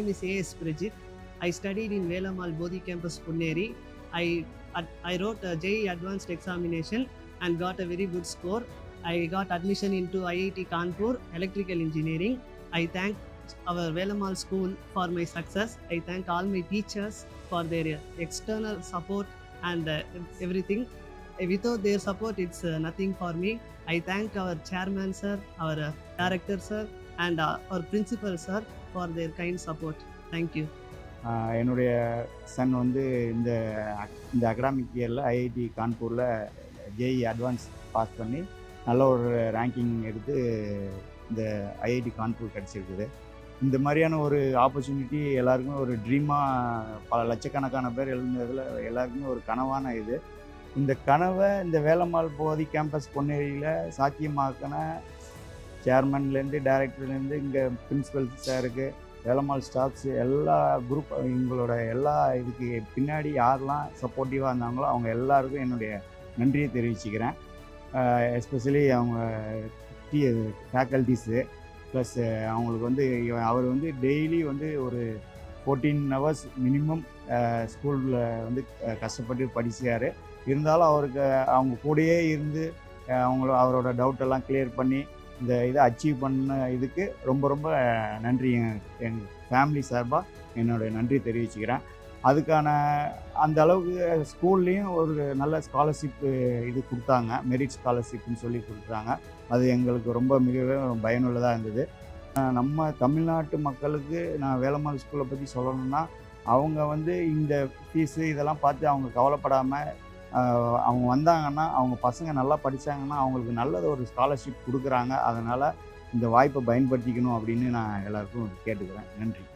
name is A.S. Bridget. I studied in Velamal Bodhi Campus, Punneri. I, I wrote a JEE Advanced Examination and got a very good score. I got admission into IIT Kanpur Electrical Engineering. I thank our Velamal school for my success. I thank all my teachers for their external support and uh, everything. Without their support, it's uh, nothing for me. I thank our chairman sir, our uh, director sir, and uh, our principal sir for their kind support. Thank you. ஆஹ் என்னுடைய Sun வந்து இந்த இந்த academic இயரில் IIT கான்பூரில் JE advance pass பண்ணி நல்ல ஒரு ranking எடுத்து இந்த ஐஐடி கான்பூர் கிடச்சிருக்குது இந்த மாதிரியான ஒரு ஆப்பர்ச்சுனிட்டி எல்லாருக்குமே ஒரு ட்ரீமாக பல லட்சக்கணக்கான பேர் எழுந்ததில் எல்லாருக்குமே ஒரு கனவான இது இந்த கனவை இந்த வேலம்மாள் போதி கேம்பஸ் பொன்னேரியில் சாத்தியமாக்கின சேர்மன்லேருந்து டைரக்டர்லேருந்து இங்கே பிரின்சிபல் சாருக்கு வேலம்மாள் ஸ்டாஃப்ஸ் எல்லா குரூப் எங்களோட எல்லா இதுக்கு பின்னாடி யாரெல்லாம் சப்போர்ட்டிவாக இருந்தாங்களோ அவங்க எல்லாருக்கும் என்னுடைய நன்றியை தெரிவிச்சுக்கிறேன் எஸ்பெஷலி அவங்க டி ஃபேக்கல்டிஸு ப்ளஸ் அவங்களுக்கு வந்து இவ- அவர் வந்து டெய்லி வந்து ஒரு ஃபோர்டீன் ஹவர்ஸ் மினிமம் ஸ்கூலில் வந்து அஹ், கஷ்டப்பட்டு படிச்சார் இருந்தாலும் அவருக்கு அவங்க கூடயே இருந்து அஹ், அவங்கள அவரோட டவுட்டெல்லாம் கிளியர் பண்ணி இந்த இதை அச்சீவ் பண்ண இதுக்கு ரொம்ப ரொம்ப அஹ், நன்றி எங்க- எங்கள் ஃபேமிலி சார்பாக என்னுடைய நன்றி தெரிவிச்சுக்கிறேன் அதுக்கான அந்த அளவுக்கு ஸ்கூல்லேயும் ஒரு நல்ல ஸ்காலர்ஷிப் இது கொடுத்தாங்க மெரிட் ஸ்காலர்ஷிப்னு சொல்லி கொடுத்தாங்க அது எங்களுக்கு ரொம்ப மிகவே பயனுள்ளதாக இருந்தது அஹ் நம்ம தமிழ்நாட்டு மக்களுக்கு நான் வேலம்மாள் ஸ்கூலை பற்றி சொல்லணும்னா அவங்க வந்து இந்த ஃபீஸு இதெல்லாம் பார்த்து அவங்க கவலைப்படாமல் அவங்க வந்தாங்கன்னா அவங்க பசங்க நல்லா படித்தாங்கன்னா அவங்களுக்கு நல்ல ஒரு ஸ்காலர்ஷிப் கொடுக்குறாங்க அதனால் இந்த வாய்ப்பை பயன்படுத்திக்கணும் அப்படின்னு நான் எல்லாருக்கும் கேட்டுக்கிறேன் நன்றி